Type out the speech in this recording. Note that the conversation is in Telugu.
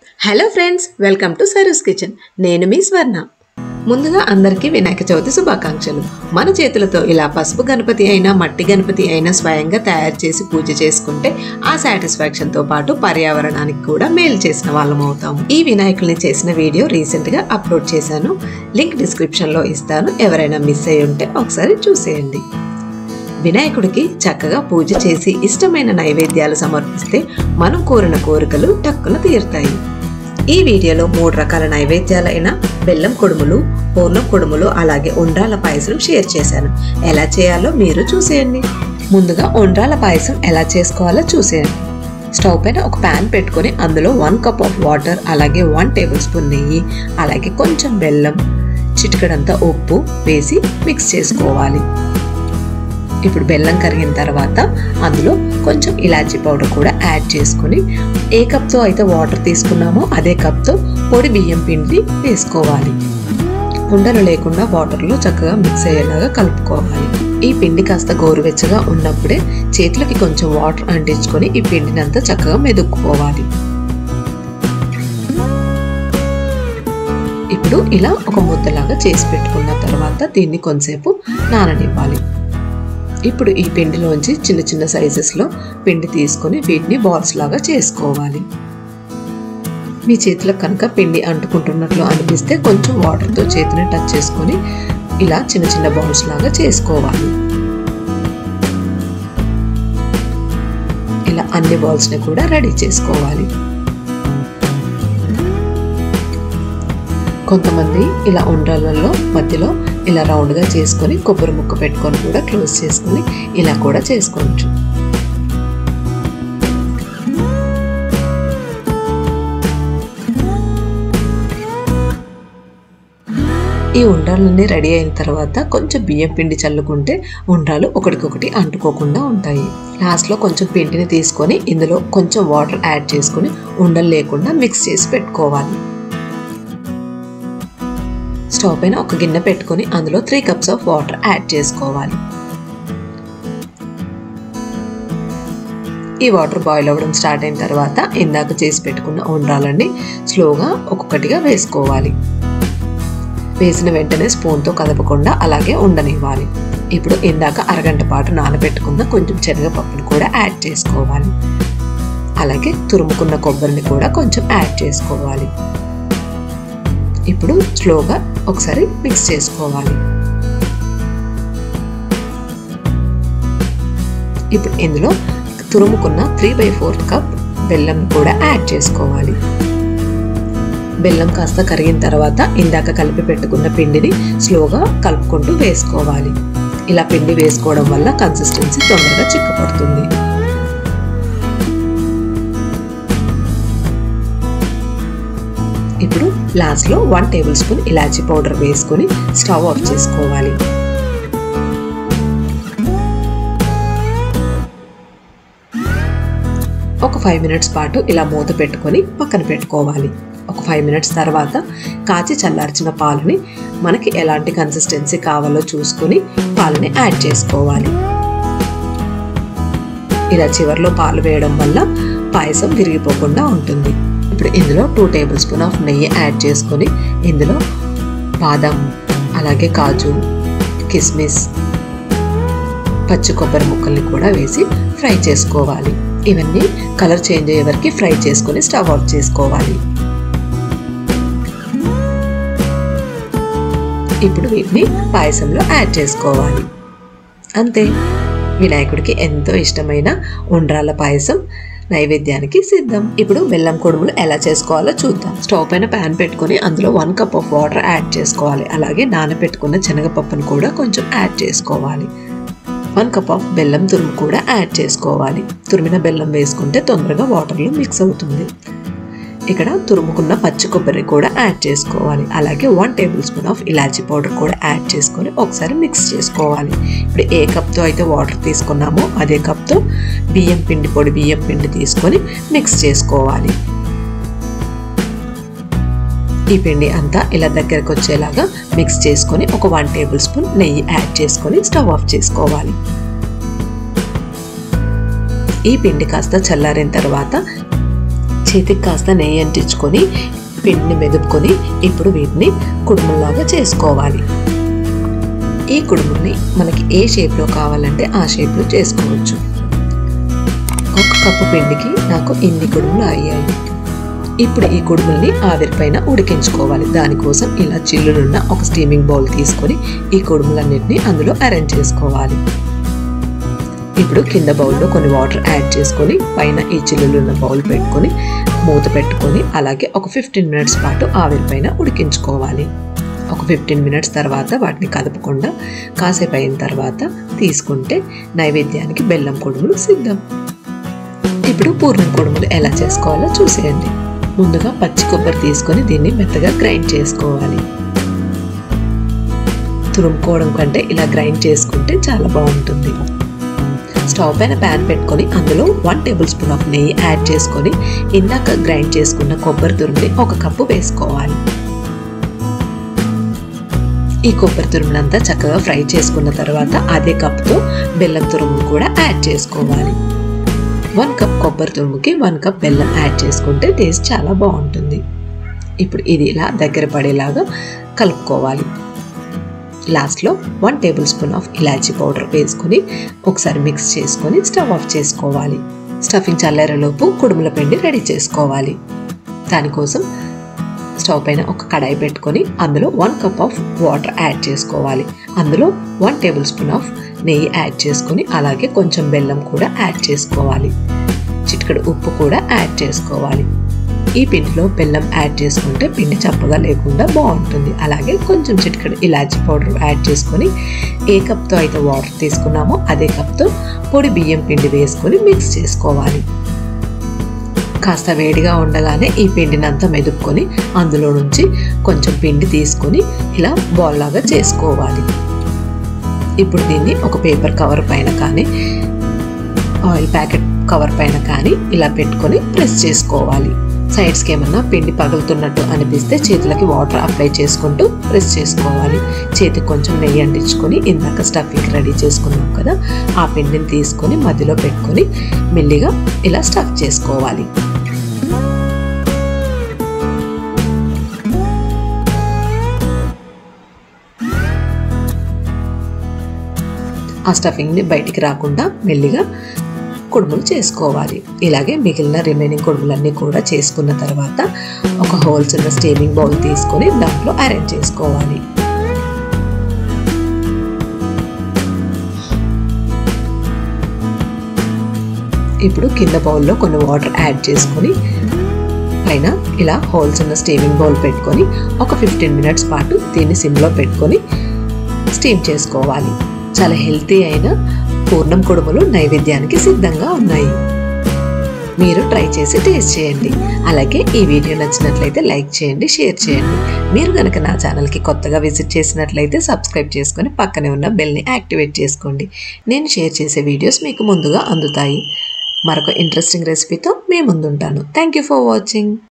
hello friends welcome to Saru's kitchen నేను మీ స్వర్ణ ముందుగా అందరికీ వినాయక చవితి శుభాకాంక్షలు మన చేతులతో ఇలా పసుపు గణపతి అయినా మట్టి గణపతి అయినా స్వయంగా తయారు చేసి పూజ చేసుకుంటే ఆ సాటిస్ఫాక్షన్ తో పాటు పర్యావరణానికి కూడా మేలు చేసిన వాళ్ళం అవుతాము ఈ వినాయకుల్ని చేసిన వీడియో రీసెంట్ గా అప్లోడ్ చేశాను లింక్ డిస్క్రిప్షన్ లో ఇస్తాను ఎవరైనా మిస్ అయి ఉంటే ఒకసారి చూసేయండి వినాయకుడికి చక్కగా పూజ చేసి ఇష్టమైన నైవేద్యాలు సమర్పిస్తే మనం కోరిన కోరికలు టక్కున తీరుతాయి ఈ వీడియోలో మూడు రకాల నైవేద్యాలైన బెల్లం కొడుములు పూర్ణం కొడుములు అలాగే ఉండ్రాల పాయసం షేర్ చేశాను ఎలా చేయాలో మీరు చూసేయండి ముందుగా ఉండ్రాల పాయసం ఎలా చేసుకోవాలో చూసేయండి స్టవ్ పైన ఒక ప్యాన్ పెట్టుకొని అందులో వన్ కప్ ఆఫ్ వాటర్ అలాగే వన్ టేబుల్ స్పూన్ నెయ్యి అలాగే కొంచెం బెల్లం చిటికడంతా ఉప్పు వేసి మిక్స్ చేసుకోవాలి ఇప్పుడు బెల్లం కరిగిన తర్వాత అందులో కొంచెం ఇలాచీ పౌడర్ కూడా యాడ్ చేసుకొని ఏ కప్తో అయితే వాటర్ తీసుకున్నామో అదే కప్తో పొడి బియ్యం పిండి వేసుకోవాలి ఉండలు లేకుండా వాటర్లో చక్కగా మిక్స్ అయ్యేలాగా కలుపుకోవాలి ఈ పిండి కాస్త గోరువెచ్చగా ఉన్నప్పుడే చేతులకి కొంచెం వాటర్ అంటించుకొని ఈ పిండిని అంతా చక్కగా మెదుక్కుకోవాలి ఇప్పుడు ఇలా ఒక ముద్దలాగా చేసి పెట్టుకున్న తర్వాత దీన్ని కొంతసేపు నాననివ్వాలి ఇప్పుడు ఈ పిండిలోంచి చిన్న చిన్న సైజెస్లో పిండి తీసుకొని వీటిని బాల్స్ లాగా చేసుకోవాలి మీ చేతులకు కనుక పిండి అంటుకుంటున్నట్లు అనిపిస్తే కొంచెం వాటర్తో చేతిని టచ్ చేసుకొని ఇలా చిన్న చిన్న బాల్స్ లాగా చేసుకోవాలి ఇలా అన్ని బాల్స్ని కూడా రెడీ చేసుకోవాలి కొంతమంది ఇలా ఉండ్రాలలో మధ్యలో ఇలా రౌండ్గా చేసుకొని కొబ్బరి ముక్క పెట్టుకొని కూడా క్లోజ్ చేసుకొని ఇలా కూడా చేసుకోవచ్చు ఈ ఉండ్రాలన్నీ రెడీ అయిన తర్వాత కొంచెం బియ్యం పిండి చల్లుకుంటే ఉండ్రాలు ఒకటికొకటి అంటుకోకుండా ఉంటాయి లాస్ట్లో కొంచెం పిండిని తీసుకొని ఇందులో కొంచెం వాటర్ యాడ్ చేసుకొని ఉండలు లేకుండా మిక్స్ చేసి పెట్టుకోవాలి స్టవ్ పైన ఒక గిన్నె పెట్టుకొని అందులో three cups of water add చేసుకోవాలి ఈ వాటర్ బాయిల్ అవ్వడం స్టార్ట్ అయిన తర్వాత ఇందాక చేసి పెట్టుకున్న ఉండ్రాలన్నీ స్లోగా ఒక్కొక్కటిగా వేసుకోవాలి వేసిన వెంటనే స్పూన్తో కదపకుండా అలాగే ఉండనివ్వాలి ఇప్పుడు ఇందాక అరగంట పాటు నానబెట్టుకున్న కొంచెం శనగపప్పును కూడా యాడ్ చేసుకోవాలి అలాగే తురుముకున్న కొబ్బరిని కూడా కొంచెం యాడ్ చేసుకోవాలి ఇప్పుడు స్లోగా ఒకసారి మిక్స్ చేసుకోవాలి ఇప్పుడు ఇందులో తురుముకున్న త్రీ బై ఫోర్త్ కప్ బెల్లం కూడా యాడ్ చేసుకోవాలి బెల్లం కాస్త కరిగిన తర్వాత ఇందాక కలిపి పెట్టుకున్న పిండిని స్లోగా కలుపుకుంటూ వేసుకోవాలి ఇలా పిండి వేసుకోవడం వల్ల కన్సిస్టెన్సీ తొందరగా చిక్కపడుతుంది ఇప్పుడు లాస్ట్లో వన్ టేబుల్ స్పూన్ ఇలాచీ పౌడర్ వేసుకొని స్టవ్ ఆఫ్ చేసుకోవాలి ఒక ఫైవ్ మినిట్స్ పాటు ఇలా మూత పెట్టుకొని పక్కన పెట్టుకోవాలి ఒక ఫైవ్ మినిట్స్ తర్వాత కాచి చల్లార్చిన పాలని మనకి ఎలాంటి కన్సిస్టెన్సీ కావాలో చూసుకొని పాలని యాడ్ చేసుకోవాలి ఇలా చివరిలో పాలు వేయడం వల్ల పాయసం విరిగిపోకుండా ఉంటుంది ఇప్పుడు ఇందులో టూ టేబుల్ స్పూన్ ఆఫ్ నెయ్యి యాడ్ చేసుకొని ఇందులో బాదం అలాగే కాజు కిస్మిస్ పచ్చి కొబ్బరి ముక్కల్ని కూడా వేసి ఫ్రై చేసుకోవాలి ఇవన్నీ కలర్ చేంజ్ అయ్యే వరకు ఫ్రై చేసుకొని స్టవ్ ఆఫ్ చేసుకోవాలి ఇప్పుడు వీటిని పాయసంలో యాడ్ చేసుకోవాలి అంతే వినాయకుడికి ఎంతో ఇష్టమైన ఉండ్రాల పాయసం నైవేద్యానికి సిద్ధం ఇప్పుడు బెల్లం కొడుములు ఎలా చేసుకోవాలో చూద్దాం స్టవ్ పైన ప్యాన్ పెట్టుకొని అందులో one cup of water add చేసుకోవాలి అలాగే నానబెట్టుకున్న శనగపప్పును కూడా కొంచెం యాడ్ చేసుకోవాలి వన్ కప్ ఆఫ్ బెల్లం తురుము కూడా యాడ్ చేసుకోవాలి తురిమిన బెల్లం వేసుకుంటే తొందరగా వాటర్లో మిక్స్ అవుతుంది ఇక్కడ తురుముకున్న పచ్చి కొబ్బరి కూడా యాడ్ చేసుకోవాలి అలాగే వన్ టేబుల్ స్పూన్ ఆఫ్ ఇలాచీ పౌడర్ కూడా యాడ్ చేసుకొని ఒకసారి మిక్స్ చేసుకోవాలి ఇప్పుడు ఏ కప్తో అయితే వాటర్ తీసుకున్నామో అదే కప్తో బియ్యం పిండి పొడి బియ్యం పిండి తీసుకొని మిక్స్ చేసుకోవాలి ఈ పిండి అంతా ఇలా దగ్గరకు వచ్చేలాగా మిక్స్ చేసుకొని ఒక వన్ టేబుల్ స్పూన్ నెయ్యి యాడ్ చేసుకొని స్టవ్ ఆఫ్ చేసుకోవాలి ఈ పిండి కాస్త చల్లారిన తర్వాత చేతికి కాస్త నెయ్యి అంటించుకొని పిండిని మెదుపుకొని ఇప్పుడు వీటిని కుడుముల్లాగా చేసుకోవాలి ఈ కుడుముల్ని మనకి ఏ షేప్లో కావాలంటే ఆ షేప్లో చేసుకోవచ్చు ఒక కప్పు పిండికి నాకు ఇన్ని కుడుములు అయ్యాయి ఇప్పుడు ఈ కుడుముల్ని ఆవిరిపైన ఉడికించుకోవాలి దానికోసం ఇలా చిల్లులున్న ఒక స్టీమింగ్ బౌల్ తీసుకొని ఈ కుడుములన్నింటినీ అందులో అరేంజ్ చేసుకోవాలి ఇప్పుడు కింద బౌల్లో కొన్ని వాటర్ యాడ్ చేసుకొని పైన ఈ చిల్లులున్న బౌల్ పెట్టుకొని మూత పెట్టుకొని అలాగే ఒక ఫిఫ్టీన్ మినిట్స్ పాటు ఆవిరిపైన ఉడికించుకోవాలి ఒక ఫిఫ్టీన్ మినిట్స్ తర్వాత వాటిని కదపకుండా కాసేపు అయిన తర్వాత తీసుకుంటే నైవేద్యానికి బెల్లం కుడుములు సిద్ధం ఇప్పుడు పూర్ణం కుడుములు ఎలా చేసుకోవాలో చూసేయండి ముందుగా పచ్చి కొబ్బరి తీసుకొని దీన్ని మెత్తగా గ్రైండ్ చేసుకోవాలి తురుముకోవడం కంటే ఇలా గ్రైండ్ చేసుకుంటే చాలా బాగుంటుంది స్టవ్ పైన ప్యాన్ పెట్టుకొని అందులో వన్ టేబుల్ స్పూన్ ఆఫ్ నెయ్యి యాడ్ చేసుకొని ఇందాక గ్రైండ్ చేసుకున్న కొబ్బరి తురుముని ఒక కప్పు వేసుకోవాలి ఈ కొబ్బరి తురుమునంతా చక్కగా ఫ్రై చేసుకున్న తర్వాత అదే కప్తో బెల్లం తురుము కూడా యాడ్ చేసుకోవాలి వన్ కప్ కొబ్బరి తురుముకి వన్ కప్ బెల్లం యాడ్ చేసుకుంటే టేస్ట్ చాలా బాగుంటుంది ఇప్పుడు ఇది ఇలా దగ్గర పడేలాగా కలుపుకోవాలి లాస్ట్లో వన్ టేబుల్ స్పూన్ ఆఫ్ ఇలాచీ పౌడర్ వేసుకొని ఒకసారి మిక్స్ చేసుకొని స్టవ్ ఆఫ్ చేసుకోవాలి స్టఫింగ్ చల్లారేలోపు కుడుముల పిండి రెడీ చేసుకోవాలి దానికోసం స్టవ్ పైన ఒక కడాయి పెట్టుకొని అందులో one cup of water add చేసుకోవాలి అందులో వన్ టేబుల్ స్పూన్ ఆఫ్ నెయ్యి యాడ్ చేసుకొని అలాగే కొంచెం బెల్లం కూడా యాడ్ చేసుకోవాలి చిటికెడు ఉప్పు కూడా యాడ్ చేసుకోవాలి ఈ పిండిలో బెల్లం యాడ్ చేసుకుంటే పిండి చప్పగా లేకుండా బాగుంటుంది అలాగే కొంచెం చిటికెడు ఇలాచీ పౌడర్ యాడ్ చేసుకొని ఏ కప్తో అయితే వాటర్ తీసుకున్నామో అదే కప్తో పొడి బియ్యం పిండి వేసుకొని మిక్స్ చేసుకోవాలి కాస్త వేడిగా ఉండగానే ఈ పిండిని అంతా మెదుపుకొని అందులో నుంచి కొంచెం పిండి తీసుకొని ఇలా బాల్ లాగా చేసుకోవాలి ఇప్పుడు దీన్ని ఒక పేపర్ కవర్ పైన కానీ ఆయిల్ ప్యాకెట్ కవర్ పైన కానీ ఇలా పెట్టుకొని ప్రెస్ చేసుకోవాలి సైడ్స్కి ఏమన్నా పిండి పగులుతున్నట్టు అనిపిస్తే చేతులకి వాటర్ అప్లై చేసుకుంటూ ప్రెస్ చేసుకోవాలి చేతికి కొంచెం నెయ్యి అంటించుకొని ఇందాక స్టఫింగ్ రెడీ చేసుకున్నాం కదా ఆ పిండిని తీసుకొని మధ్యలో పెట్టుకొని మెల్లిగా ఇలా స్టఫ్ చేసుకోవాలి ఆ స్టఫింగ్ని బయటికి రాకుండా మెల్లిగా కుడుములు చేసుకోవాలి ఇలాగే మిగిలిన రిమైనింగ్ కుడుములన్నీ కూడా చేసుకున్న తర్వాత ఒక హోల్స్ ఉన్న స్టీమింగ్ బౌల్ తీసుకొని దాంట్లో అరేంజ్ చేసుకోవాలి ఇప్పుడు కింద బౌల్లో కొన్ని వాటర్ యాడ్ చేసుకొని పైన ఇలా హోల్స్ ఉన్న స్టీమింగ్ బౌల్ పెట్టుకొని ఒక ఫిఫ్టీన్ మినిట్స్ పాటు దీన్ని సిమ్లో పెట్టుకొని స్టీమ్ చేసుకోవాలి చాలా హెల్తీ అయిన పూర్ణం కుడుములు నైవేద్యానికి సిద్ధంగా ఉన్నాయి మీరు ట్రై చేసి టేస్ట్ చేయండి అలాగే ఈ వీడియో నచ్చినట్లయితే లైక్ చేయండి షేర్ చేయండి మీరు కనుక నా ఛానల్కి కొత్తగా విజిట్ చేసినట్లయితే సబ్స్క్రైబ్ చేసుకొని పక్కనే ఉన్న బెల్ని యాక్టివేట్ చేసుకోండి నేను షేర్ చేసే వీడియోస్ మీకు ముందుగా అందుతాయి మరొక ఇంట్రెస్టింగ్ రెసిపీతో మీ ముందుంటాను థ్యాంక్ యూ ఫర్ వాచింగ్